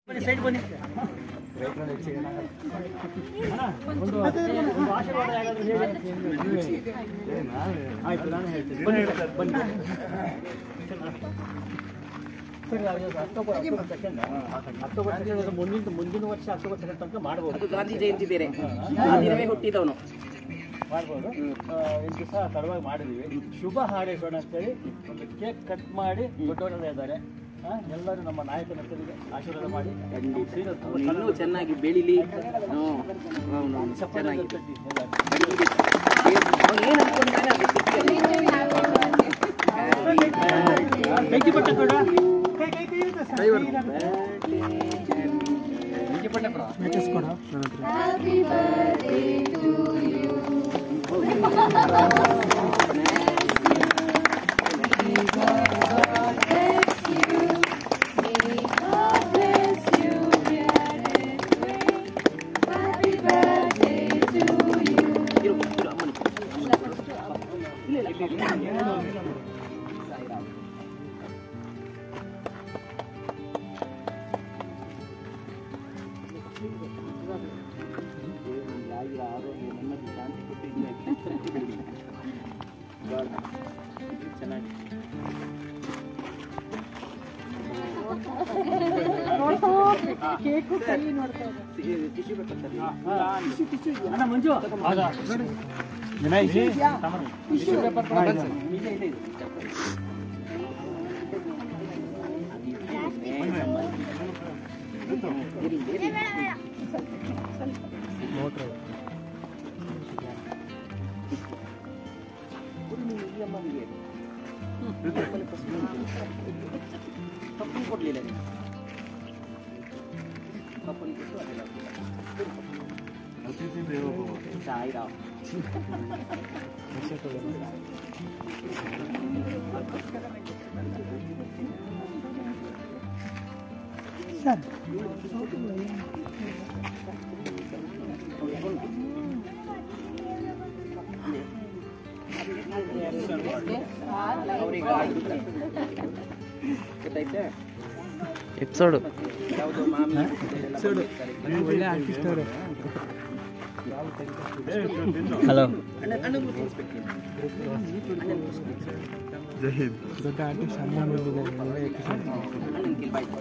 ಬನ್ನಿ ಸೈಡ್ ಬನ್ನಿ ಒಂದು ಒಂದು ಆಶೀರ್ವಾದ ಯಾರಾದ್ರೂ ಹೇಳಿ ಆಯ್ತು ನಾನು ಹೇಳ್ತೀನಿ ಬನ್ನಿ ಬನ್ನಿ ಸರಿ ಅದು October October second October second ಮುಂದಿನ ಮುಂದಿನ ವರ್ಷ ಅಕ್ಟೋಬರ್ ಸೆಕೆಂಡ್ ತನಕ ಮಾಡ್ಬೋದು ಅದು ಗಾಂಧಿ ಜಯಂತಿ ಬೇರೆ ಆ ದಿನವೇ ಹುಟ್ಟಿದವನು ಮಾಡ್ಬೋದು ಆ, ಒಂದು ದಿವಸ ತಡವಾಗಿ ಮಾಡಿದೀವಿ ಶುಭ ಹಾರೈಸೋಣ ಅಂತೇಳಿ ಒಂದು ಕೇಕ್ ಕಟ್ ಮಾಡಿ ದೊಡ್ಡವರೆಲ್ಲ ಇದ್ದಾರೆ ಆ, ಎಲ್ಲರೂ ನಮ್ಮ ನಾಯಕನ ಕಡೆಗೆ ಆಶೀರ್ವಾದ ಮಾಡಿ ಶ್ರೀರಂತ ಅವನು ಇನ್ನೂ ಚೆನ್ನಾಗಿ ಬೆಳಿಲಿ ಹ್ಮ್. ಅವ್ನು ಚೆನ್ನಾಗಿ ಕಟ್ಟಿ ಎಲ್ಲ. ಬೆಳಿಲಿ. ಅವ್ನು ಏನು ಅನ್ಕೊಂಡ್ರೆ ಅದು ಸಿಕ್ಕಲಿ. ಬೆಂಕಿ ಪಟ್ಟ ಕೊಡ ಇರು, ಇರು, ಅಮ್ಮನಿಗೆ. ಇಲ್ಲ, ಇಲ್ಲ, ಇಲ್ಲ, ಇಲ್ಲ. ಸಾಯಿರಾಮ್. ಆಯುರ, ಆರೋಗ್ಯ, ನೆಮ್ಮದಿ, ಶಾಂತಿ ಕೊಟ್ಟು ಇನ್ನೂ ಎತ್ತರಕ್ಕೆ ಬೆಳೀಲಿ. God. ಚೆನ್ನಾಗಿ ಟಿಶ್ಯೂ ಬೇಕಾಗ್ತದೆ ಅಣ್ಣ ಮಂಜು ವಿನಯ್ ಟಿಶ್ಯೂ ಪೇಪರ್ ಇದೆ ಇದೆ ಇದೆ ಇರ್ಲಿ, ಇರ್ಲಿ. ಕೊಡು ನೀನು ಈ ಅಮ್ಮನಿಗೆ. ತಪ್ಪಲ್ಲಿ first ನೀನು. ತಪ್ಪಲ್ಲಿ ಕೊಡ್ಲಿಲ್ಲ ನೀನು. ತಪ್ಪಲ್ಲಿ ಕೊಟ್ಟು ಅದೆಲ್ಲ ಸಾಯಿರಾಮ್. ಅವ್ರಿಗೆ ಆಗುತ್ತೆ. ಗೊತ್ತಾಯ್ತಾ ಎಪಿಸೋಡು ಯಾವುದೋ ಮಾಮಿ ಇದೆಲ್ಲ ಬರ್ತಾರೆ. ಒಳ್ಳೆ ಆರ್ಟಿಸ್ಟ್ ಅವರು ಹಲೋ ಅಣ್ಣ ಅಣ್ಣಂಗೂ ತಿನ್ಸ್ಬೇಕು ನೀನು. ಅಣ್ಣಂಗೂ ತಿನ್ಸ್ಬೇಕು. ದೊಡ್ಡ ಆರ್ಟಿಸ್ಟ್ ಅಮ್ಮ ಬಂದಿದ್ದಾರೆ ಅಣ್ಣನ ಕಿಲ್ ಬಾಯ್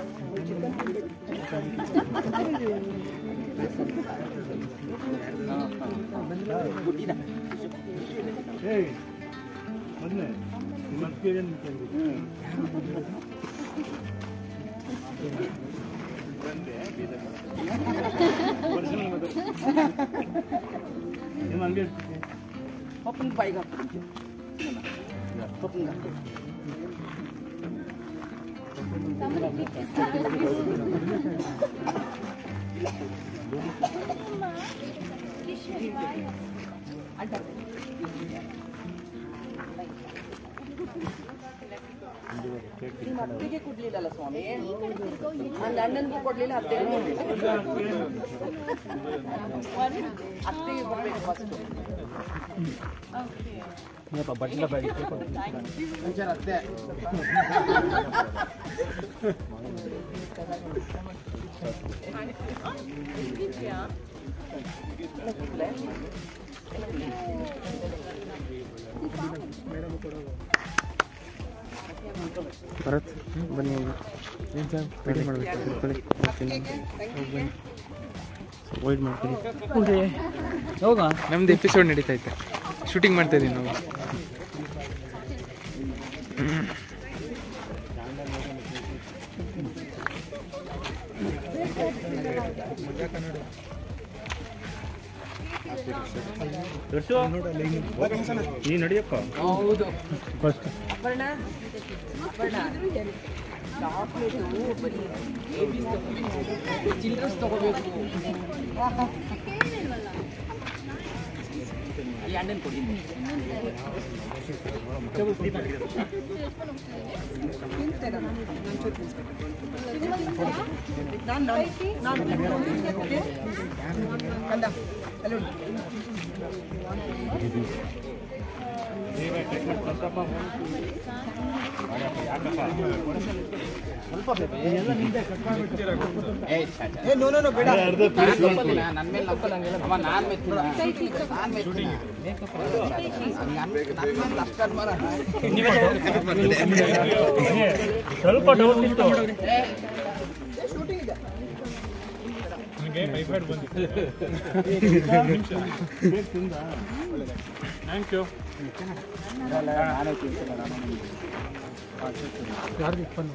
ಗುಡ್ಡಿದ ಪಪ್ಪನ ಬಾಯಿಗೆ ಹಾಕ್ಬಿಟ್ಟು ಪಪ್ಪನಿಗೆ ಹಾಕ್ಬಿಟ್ಟು ನಿಮ್ಮ ಅತ್ತೆಗೆ ಕೊಡ್ಲಿಲ್ಲಲ್ಲ ಸ್ವಾಮಿ ನನ್ನ ಅಣ್ಣನಿಗೂ ಕೊಡ್ಲಿಲ್ಲ ಅತ್ತೆಗೆ ಕೊಡ್ಲಿಲ್ಲ ಅತ್ತೆಗೆ ಕೊಡ್ಬೇಕು ಫಸ್ಟ್ ಬಟ್ಲ ಬಾಯಿ ಅತ್ತೆ ಭರತ್ ಬನ್ನಿ ಏನು ಸರ್ ರೆಡಿ ಮಾಡಬೇಕು ತಿಳ್ಕೊಳ್ಳಿ ವೈಟ್ ಮಾಡ್ಕೊಳ್ಳಿ ಹೋಗ ನಮ್ದು ಎಪಿಸೋಡ್ ನಡೀತಾ ಐತೆ ಶೂಟಿಂಗ್ ಮಾಡ್ತಾ ಇದೀವಿ ನಾವು ನೀ ನಡಿಯಪ್ಪ ಹೌದು ಫಸ್ಟ್ ಅಪರ್ಣ ಅಪರ್ಣ ಚಾಕ್ಲೇಟು ಬರೀ ಬೇಬೀಸ್ ತಗೋಬೇಕು ಚಿಲ್ಡ್ರನ್ಸ್ ತಗೋಬೇಕು ಈ ಅಣ್ಣನ ಕೊಡಿ ನಾನು ನಾನು ಕಂದ ಅಲ್ಲೊಂದು ಏ ನೋ ನೋ ನೋ ಬೇಡ ನನ್ನ ಮೇಲೆ ಅವ ನಾನ್ ಮೆತ್ತಿನ ನಾನ್ ಮೆತ್ತಿನ ನನ್ನ ಮೇಲೆ ಲಕ್ಷ ಮರ ಸ್ವಲ್ಪ ಡೌಟ್ ಇತ್ತು ಥ್ಯಾಂಕ್ ಯು ಯಾರ್ದು ಇಪ್ಪನ್ನು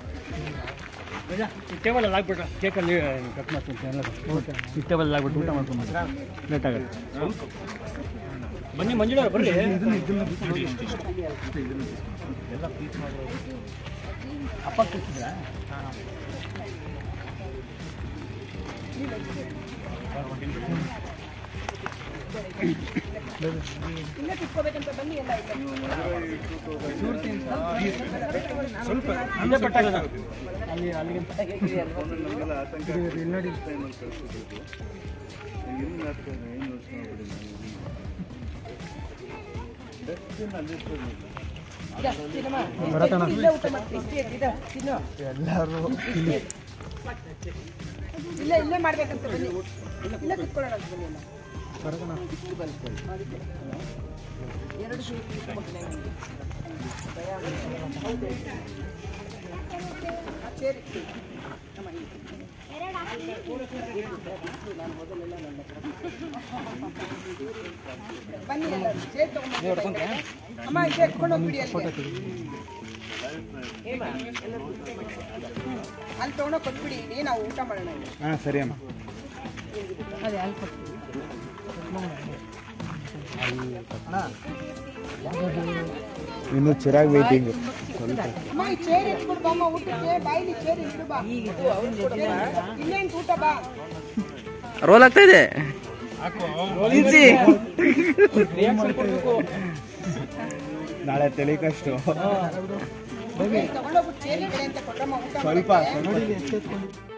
ಟೇಬಲ್ ಅಲ್ಲಿ ಆಗ್ಬಿಟ್ರೆ ಕೇಕಲ್ಲಿ ಕಟ್ ಮಾಡ್ತೀನಿ ಎಲ್ಲರೂ ಈ ಟೇಬಲ್ ಅಲ್ಲಿ ಆಗ್ಬಿಟ್ಟು ಊಟ ಮಾಡ್ಕೊಂಡು ಲೇಟ್ ಆಗುತ್ತೆ ಬನ್ನಿ ಮಂಜುಳ ಬರಲಿ ಅಪ್ಪ ಕೂತಿದ್ರಾ ಇಲ್ಲೇ ಪಟ್ಟಾಗದ ಅಲ್ಲಿ ಅಲ್ಲಿಗಿಂತ ಎಲ್ಲರೂ ಇಲ್ಲ ಇಲ್ಲೇ ಮಾಡ್ಬೇಕಂತ ಬನ್ನಿ ಇಲ್ಲೇ ಕುತ್ಕೊಳ್ಳೋಣ ಅಂತ ಬನ್ನಿ ಎಲ್ಲ. ಬರೋಣ ಎರಡು ಸ್ವೀಟ್ ಇಟ್ಕೊಡ್ತೀನಿ ನಿಮ್ಗೆ. ಆ ಚೇರ್ ಇಟ್ಟು. ಅಮ್ಮ, ಇಲ್ಲಿ. ಬನ್ನಿ ಎಲ್ಲರೂ ಚೇರ್ ತಗೊಂಡ್ಬನ್ನಿ ಅಮ್ಮ ಇದು ಎತ್ಕೊಂಡು ಹೋಗ್ಬಿಡಿ ಅಲ್ಲಿಗೆ ಅಲ್ಲಿ ತಗೊಂಡೋಗಿ ಕೊಟ್ಬಿಡಿ ಇಲ್ಲಿ ನಾವು ಊಟ ಮಾಡೋಣ ಇಲ್ಲಿ. ಹಾಂ ಸರಿ ಅಮ್ಮ ಇನ್ನು ಚಿರಾಗ್ ವೇಟಿಂಗ್ ಅಮ್ಮ ಈ ಚೇರ್ ಇಟ್ಬಿಡು ಬಾ ಅಮ್ಮ ಊಟಕ್ಕೆ ಬಾಯಿಲಿ ಚೇರ್ ಇಟ್ಬಿಡು ಬಾ ಇಲ್ಲೇನ್ ಊಟ ಬಾ ರೋಲ್ ಆಗ್ತಾ ಇದೆ ನಾಳೆ ತಲೆ ಕಷ್ಟ ತಗೊಂಡೋಗ್ಬಿಟ್ಟು ಚೇರ್ ಇದೆ ಅಂತ ಕೊಟ್ಟಮ್ಮ ಊಟ ಸ್ವಲ್ಪ ಮಾಡಕ್ಕೆ. ನೋಡಿ ಎಷ್ಟು ಎತ್ಕೊಂಡು